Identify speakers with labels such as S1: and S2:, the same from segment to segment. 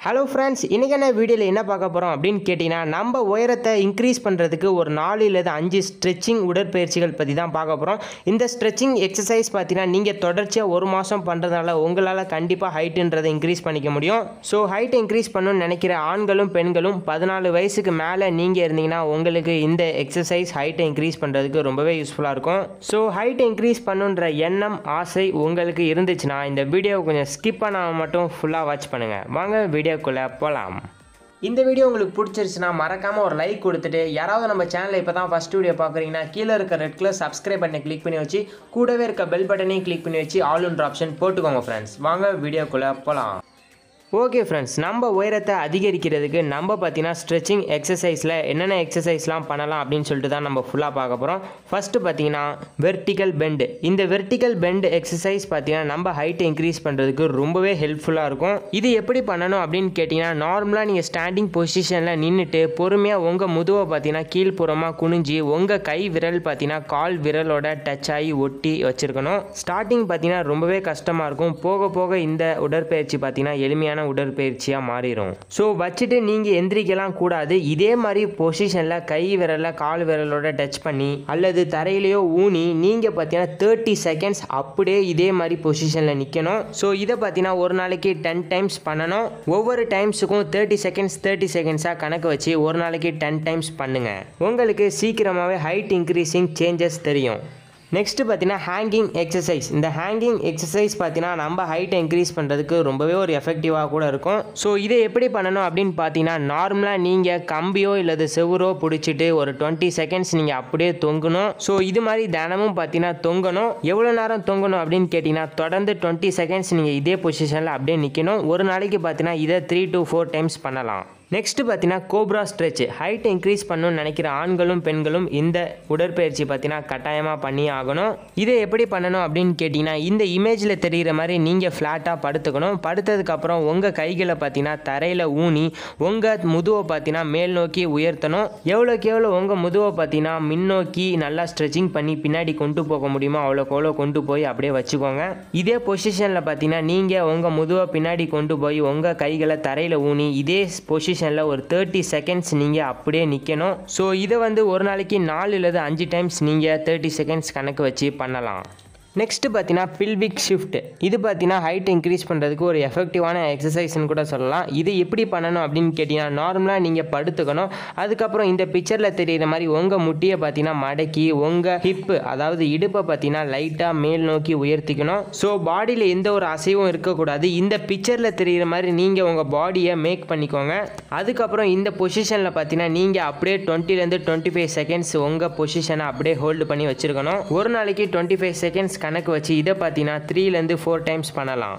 S1: hello friends இன்றைக்கான வீடியோவில் என்ன பார்க்க போகிறோம் அப்படின்னு கேட்டிங்கன்னா நம்ம உயரத்தை இன்க்ரீஸ் பண்ணுறதுக்கு ஒரு நாலு இல்லை அஞ்சு ஸ்ட்ரெச்சிங் உடற்பயிற்சிகள் பற்றி தான் பார்க்க போகிறோம் இந்த ஸ்ட்ரெச்சிங் எக்ஸசைஸ் பார்த்தீங்கன்னா நீங்கள் தொடர்ச்சியாக ஒரு மாதம் பண்ணுறதுனால உங்களால் கண்டிப்பாக ஹைட்டுன்றதை இன்க்ரீஸ் பண்ணிக்க முடியும் ஸோ ஹைட் இன்க்ரீஸ் பண்ணணும்னு நினைக்கிற ஆண்களும் பெண்களும் பதினாலு வயசுக்கு மேலே நீங்கள் இருந்தீங்கன்னா உங்களுக்கு இந்த எக்ஸசைஸ் ஹைட்டை இன்க்ரீஸ் பண்ணுறதுக்கு ரொம்பவே யூஸ்ஃபுல்லாக இருக்கும் ஸோ ஹைட் இன்க்ரீஸ் பண்ணுன்ற எண்ணம் ஆசை உங்களுக்கு இருந்துச்சுன்னா இந்த வீடியோவை கொஞ்சம் ஸ்கிப் பண்ணாமல் மட்டும் ஃபுல்லாக வாட்ச் பண்ணுங்கள் வாங்க வீடியோக்குள்ளே போகலாம் இந்த வீடியோ உங்களுக்கு பிடிச்சிருச்சுன்னா மறக்காமல் ஒரு லைக் கொடுத்துட்டு யாராவது நம்ம சேனலை இப்போ தான் ஃபஸ்ட் வீடியோ பார்க்குறீங்கன்னா கீழே இருக்க ரெட் கலர் சப்ஸ்கிரைப் பண்ணி கிளிக் பண்ணி வச்சு கூடவே இருக்க பெல் பட்டனையும் கிளிக் பண்ணி வச்சு ஆல் ஒன்ற ஆப்ஷன் போட்டுக்கோங்க ஃப்ரெண்ட்ஸ் வாங்க வீடியோக்குள்ளே போகலாம் ஓகே ஃப்ரெண்ட்ஸ் நம்ம உயரத்தை அதிகரிக்கிறதுக்கு நம்ம பார்த்தீங்கன்னா ஸ்ட்ரெச்சிங் எக்ஸசைஸில் என்னென்ன எக்ஸசைஸ்லாம் பண்ணலாம் அப்படின்னு சொல்லிட்டு தான் நம்ம ஃபுல்லாக பார்க்க போகிறோம் ஃபஸ்ட்டு பார்த்தீங்கன்னா வெர்டிக்கல் பெண்டு இந்த வெர்டிக்கல் பெண்ட் எக்ஸசைஸ் பார்த்தீங்கன்னா நம்ம ஹைட்டை இன்க்ரீஸ் பண்ணுறதுக்கு ரொம்பவே ஹெல்ப்ஃபுல்லாக இருக்கும் இது எப்படி பண்ணணும் அப்படின்னு கேட்டிங்கன்னா நார்மலாக நீங்கள் ஸ்டாண்டிங் பொசிஷனில் நின்றுட்டு பொறுமையாக உங்கள் முதுவை பார்த்தீங்கன்னா கீழ்ப்புறமாக குனிஞ்சு உங்கள் கை விரல் பார்த்தீங்கன்னா கால் விரலோட டச் ஆகி ஒட்டி வச்சுருக்கணும் ஸ்டார்டிங் பார்த்தீங்கன்னா ரொம்பவே கஷ்டமாக இருக்கும் போக போக இந்த உடற்பயிற்சி பார்த்தீங்கன்னா எளிமையான உடற்பயிற்சியாக மாறிடும் ஸோ வச்சுட்டு நீங்கள் எந்திரிக்கலாம் கூடாது இதே மாதிரி பொசிஷனில் கை விரலில் கால் விரலோட டச் பண்ணி அல்லது தரையிலையோ ஊனி நீங்கள் பார்த்தீங்கன்னா தேர்ட்டி செகண்ட்ஸ் அப்படியே இதே மாதிரி பொசிஷனில் நிற்கணும் ஸோ இதை பார்த்தீங்கன்னா ஒரு நாளைக்கு டென் டைம்ஸ் பண்ணணும் ஒவ்வொரு டைம்ஸுக்கும் தேர்ட்டி செகண்ட்ஸ் தேர்ட்டி செகண்ட்ஸாக கணக்கு வச்சு ஒரு நாளைக்கு டென் டைம்ஸ் பண்ணுங்கள் உங்களுக்கு சீக்கிரமாகவே ஹைட் இன்க்ரீஸிங் சேஞ்சஸ் தெரியும் நெக்ஸ்ட்டு பார்த்தீங்கன்னா ஹேங்கிங் எக்ஸசைஸ் இந்த ஹேங்கிங் எக்ஸசைஸ் பார்த்தீங்கன்னா நம்ம ஹைட்டை இன்க்ரீஸ் பண்ணுறதுக்கு ரொம்பவே ஒரு எஃபெக்டிவாக கூட இருக்கும் ஸோ இதை எப்படி பண்ணணும் அப்படின்னு பார்த்தீங்கன்னா நார்மலாக நீங்கள் கம்பியோ இல்லது செவுரோ பிடிச்சிட்டு ஒரு டுவெண்ட்டி செகண்ட்ஸ் நீங்கள் அப்படியே தொங்கணும் ஸோ இது மாதிரி தினமும் பார்த்தீங்கன்னா தொங்கணும் எவ்வளோ நேரம் தொங்கணும் அப்படின்னு கேட்டிங்கன்னா தொடர்ந்து டுவெண்ட்டி செகண்ட்ஸ் நீங்கள் இதே பொசிஷனில் அப்படியே நிற்கணும் ஒரு நாளைக்கு பார்த்தீங்கன்னா இதை த்ரீ டு ஃபோர் டைம்ஸ் பண்ணலாம் நெக்ஸ்ட்டு பார்த்தீங்கன்னா கோப்ரா ஸ்ட்ரெச் ஹைட் இன்க்ரீஸ் பண்ணணும்னு நினைக்கிற ஆண்களும் பெண்களும் இந்த உடற்பயிற்சி பார்த்தீங்கன்னா கட்டாயமாக பண்ணி ஆகணும் இதை எப்படி பண்ணணும் அப்படின்னு கேட்டிங்கன்னா இந்த இமேஜில் தெரிகிற மாதிரி நீங்கள் ஃப்ளாட்டாக படுத்துக்கணும் படுத்ததுக்கப்புறம் உங்கள் கைகளை பார்த்தீங்கன்னா தரையில் ஊனி உங்கள் முதுவை பார்த்தீங்கன்னா மேல் நோக்கி உயர்த்தணும் எவ்வளோக்கு எவ்வளோ உங்கள் முதுவை பார்த்தீங்கன்னா முன்னோக்கி நல்லா ஸ்ட்ரெச்சிங் பண்ணி பின்னாடி கொண்டு போக முடியுமோ அவ்வளோக்கு எவ்வளோ கொண்டு போய் அப்படியே வச்சுக்கோங்க இதே பொசிஷனில் பார்த்தீங்கன்னா நீங்கள் உங்கள் முதுவை பின்னாடி கொண்டு போய் உங்கள் கைகளை தரையில் ஊனி இதே பொசிஷன் பொசிஷனில் ஒரு தேர்ட்டி செகண்ட்ஸ் நீங்கள் அப்படியே நிற்கணும் ஸோ இதை வந்து ஒரு நாளைக்கு நாலு இல்லது அஞ்சு டைம்ஸ் நீங்கள் தேர்ட்டி செகண்ட்ஸ் கணக்கு வச்சு பண்ணலாம் நெக்ஸ்ட்டு பார்த்தீங்கன்னா பில்விக் ஷிஃப்ட் இது பார்த்தீங்கன்னா ஹைட் இன்க்ரீஸ் பண்ணுறதுக்கு ஒரு எஃபெக்டிவான எக்ஸசைஸ்னு கூட சொல்லலாம் இது எப்படி பண்ணணும் அப்படின்னு கேட்டிங்கன்னா நார்மலாக நீங்கள் படுத்துக்கணும் அதுக்கப்புறம் இந்த பிக்சரில் தெரிகிற மாதிரி உங்கள் முட்டியை பார்த்தீங்கன்னா மடக்கி உங்கள் ஹிப்பு அதாவது இடுப்பை பார்த்தீங்கன்னா லைட்டாக மேல் நோக்கி உயர்த்திக்கணும் ஸோ பாடியில் எந்த ஒரு அசைவும் இருக்கக்கூடாது இந்த பிக்சரில் தெரிகிற மாதிரி நீங்கள் உங்கள் பாடியை மேக் பண்ணிக்கோங்க அதுக்கப்புறம் இந்த பொசிஷனில் பார்த்தீங்கன்னா நீங்கள் அப்படியே டுவெண்ட்டிலேருந்து டுவெண்ட்டி ஃபைவ் செகண்ட்ஸ் உங்கள் பொசிஷனை அப்படியே ஹோல்டு பண்ணி வச்சுருக்கணும் ஒரு நாளைக்கு டுவெண்ட்டி ஃபைவ் செகண்ட்ஸ் கணக்கு வச்சு இதை பார்த்தீங்கன்னா த்ரீலேருந்து ஃபோர் டைம்ஸ் பண்ணலாம்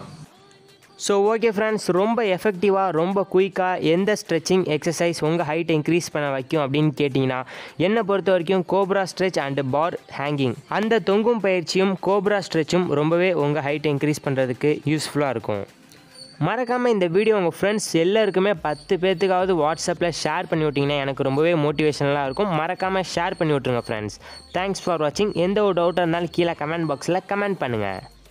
S1: ஸோ ஓகே ஃப்ரெண்ட்ஸ் ரொம்ப எஃபெக்டிவாக ரொம்ப குயிக்காக எந்த ஸ்ட்ரெச்சிங் எக்ஸசைஸ் உங்கள் ஹைட் இன்க்ரீஸ் பண்ண வைக்கும் அப்படின்னு கேட்டிங்கன்னா என்னை பொறுத்த வரைக்கும் cobra stretch and bar hanging அந்த தொங்கும் பயிற்சியும் கோப்ரா ஸ்ட்ரெச்சும் ரொம்பவே உங்கள் ஹைட் இன்க்ரீஸ் பண்ணுறதுக்கு யூஸ்ஃபுல்லாக இருக்கும் மறக்காமல் இந்த வீடியோ உங்கள் ஃப்ரெண்ட்ஸ் எல்லாருக்குமே பத்து பேர்த்துக்காவது வாட்ஸ்அப்பில் ஷேர் பண்ணி விட்டிங்கன்னா எனக்கு ரொம்பவே மோட்டிவேஷனலாக இருக்கும் மறக்காமல் ஷேர் பண்ணி விட்ருங்க ஃப்ரெண்ட்ஸ் தேங்க்ஸ் ஃபார் வாட்சிங் எந்த ஒரு டவுட்டாக இருந்தாலும் கீழே கமெண்ட் பாக்ஸில் கமெண்ட் பண்ணுங்கள்